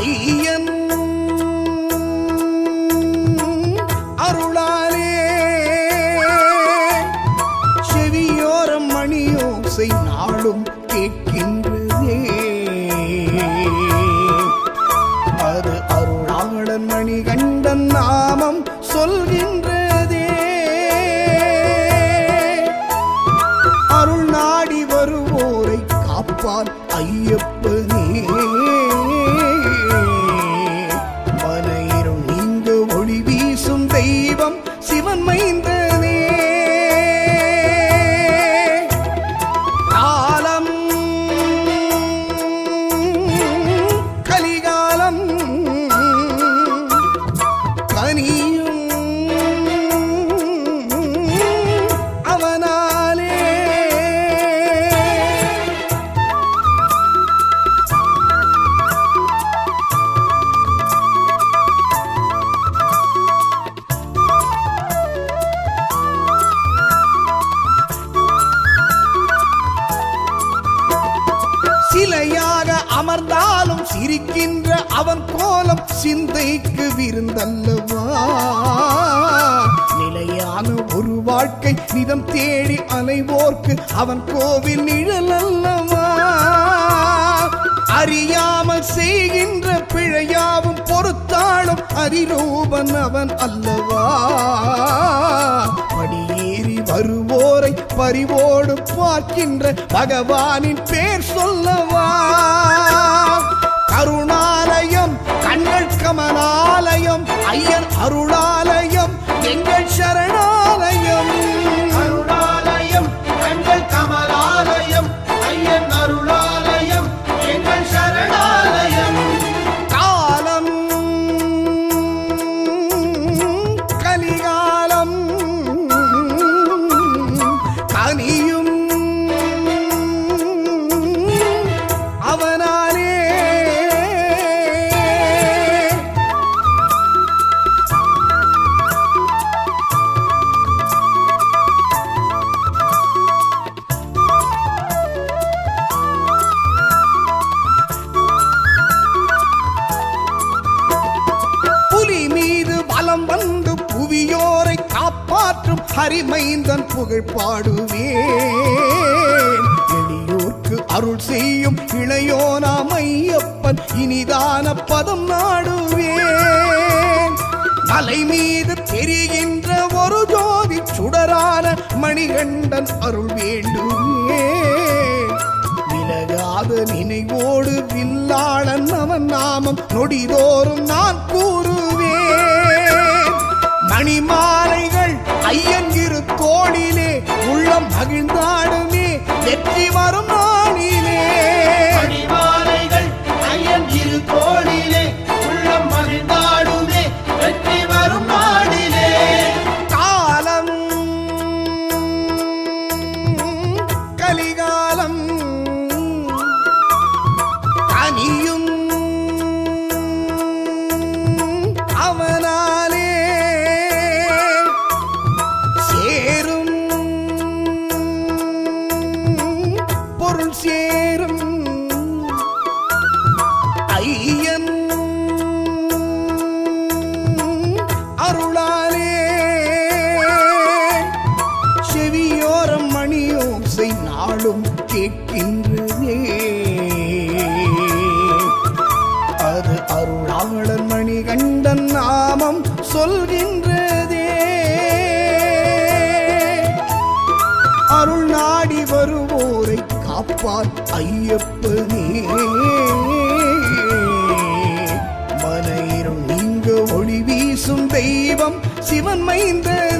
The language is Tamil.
ஐயன் அருளாலே செவியோரம் மணியோசை நாளும் கேட்கின்றதே அது அருளாளன் மணிகண்டன் நாமம் சொல்கின்றதே அருள் நாடி வருவோரை காப்பான் ஐயப்பனே மனையிரும் நீங்க ஒளி வீசும் தெய்வம் சிவன் மைந்தனே காலம் கலிகாலம் கனியும் அவனாலே சிலையாக அமர்ந்தாலும் சிரிக்கின்ற அவன் கோலம் சிந்தைக்கு விருந்தல்லவா நிலையான ஒரு வாழ்க்கை நிதம் தேடி அலைவோர்க்கு அவன் கோவில் நிழல் அல்லவா அறியாமல் செய்கின்ற பிழையாவும் பொறுத்தாளும் அதிரூபன் அவன் அல்லவா படியேறி வருவோரை பரிவோடு பார்க்கின்ற பகவானின் பேர் சொல்லவா கருணாலயம் கண்கள் கமலாலயம் ஐயன் அருளாலயம் எங்கள் சரணாலயம் அருளாலயம் எங்கள் கமலாலயம் ஐயன் அருளாலயம் எங்கள் சரணாலயம் காலம் கலிகாலம் கனியும் அவனாலே புலி மீது வலம் வந்து புவியோரை காப்பாற்றும் ஹரிமைந்தன் புகழ் பாடுவேன் எளியோர்க்கு அருள் செய்யும் இளையோனாம் ஐயப்பன் இனிதான பதம் நாடுவேன் மலை மீது தெரிகின்ற ஒரு ஜோதி சுடரான மணிகண்டன் அருள் வேண்டுவேன் விலகாத நினைவோடு வில்லாளன் அவன் நாமம் நொடிதோறும் நான் கூறுவேன் மணிமாலைகள் ஐயன் இரு தோளிலே உள்ளம் மகிழ்ந்தாடுமே வெற்றி வரும் நாளிலே பணிமாலைகள் ஐயன் இரு தோளிலே உள்ளம் மகிழ்ந்தாடுமே வெற்றி வரும் நாடிலே காலம் கலிகாலம் கனியும் அவனாலே சேரும் பொருள் சேரும் ஐயன் அருளாலே செவியோரம் மணியோசை நாளும் கேட்கின்றதே அது அருளாளன் மணிகண்டன் நாமம் சொல்கின்றதே அருள் நாடி வருவோரை காப்பான் ஐயப்பனே மனையிரும் நீங்க ஒளி வீசும் தெய்வம் சிவன் மைந்தனே